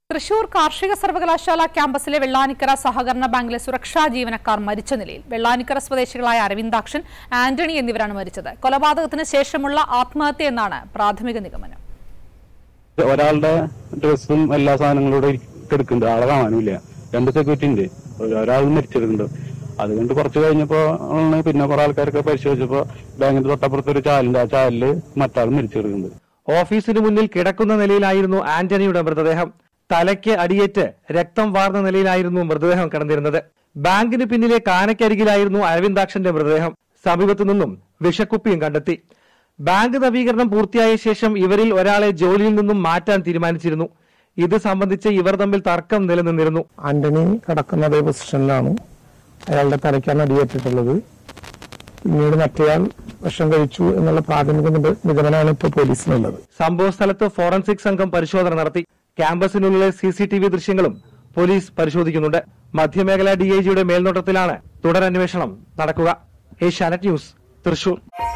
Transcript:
തൃശൂർ കാർഷിക സർവകലാശാല ക്യാമ്പസിലെ വെള്ളാനിക്കര സഹകരണ ബാങ്കിലെ സുരക്ഷാ ജീവനക്കാർ മരിച്ച നിലയിൽ വെള്ളാനിക്കര സ്വദേശികളായ അരവിന്ദാക്ഷൻ ആന്റണി എന്നിവരാണ് മരിച്ചത് കൊലപാതകത്തിന് ശേഷമുള്ള ആത്മഹത്യ എന്നാണ് പ്രാഥമിക നിഗമനം ഒരാളുടെ ഡ്രസ്സും എല്ലാ സാധനങ്ങളും ഇവിടെ എടുക്കുന്നുണ്ട് ആളെ കാണാനുമില്ല രണ്ട് സെക്യൂരിറ്റി ഉണ്ട് ഒരാൾ മരിച്ചെടുക്കുന്നുണ്ട് അതുകൊണ്ട് കുറച്ച് കഴിഞ്ഞപ്പോ ആണ് പിന്നെ കുറെ ആൾക്കാരൊക്കെ പരിശോധിച്ചപ്പോ ബാങ്കിന്റെ തൊട്ടപ്പുറത്ത് ഒരു ചാലുണ്ട് ആ ചാലില് മറ്റാൾ മരിച്ചെടുക്കുന്നുണ്ട് ഓഫീസിന് മുന്നിൽ കിടക്കുന്ന നിലയിലായിരുന്നു ആന്റണിയുടെ മൃതദേഹം തലയ്ക്ക് അടിയേറ്റ് രക്തം വാർന്ന നിലയിലായിരുന്നു മൃതദേഹം കിടന്നിരുന്നത് ബാങ്കിന് പിന്നിലെ കാനക്കരികിലായിരുന്നു അരവിന്ദാക്ഷന്റെ മൃതദേഹം സമീപത്തു നിന്നും വിഷക്കുപ്പിയും കണ്ടെത്തി ബാങ്ക് നവീകരണം പൂർത്തിയായ ശേഷം ഇവരിൽ ഒരാളെ ജോലിയിൽ നിന്നും മാറ്റാൻ തീരുമാനിച്ചിരുന്നു ഇത് സംബന്ധിച്ച് ഇവർ തമ്മിൽ തർക്കം നിലനിന്നിരുന്നു ആന്റണി കിടക്കുന്ന അതേ പൊസിഷനിലാണ് അയാളുടെ തലയ്ക്കാണ് അടിയേറ്റിട്ടുള്ളത് പിന്നീട് മറ്റേയാൾ വിഷം കഴിച്ചു എന്നുള്ള പ്രാഥമിക നിഗ- നിഗമനമാണ് ഇപ്പോൾ പോലീസിനുള്ളത് സംഭവ സ്ഥലത്ത് ഫോറൻസിക് സംഘം പരിശോധന നടത്തി ക്യാമ്പസിനുള്ളിലെ സി സി ടി വി ദൃശ്യങ്ങളും പോലീസ് പരിശോധിക്കുന്നുണ്ട് മധ്യമേഖലാ ഡിഐജിയുടെ മേൽനോട്ടത്തിലാണ് തുടരന്വേഷണം നടക്കുക ഏഷ്യാനെറ്റ് ന്യൂസ് തൃശൂർ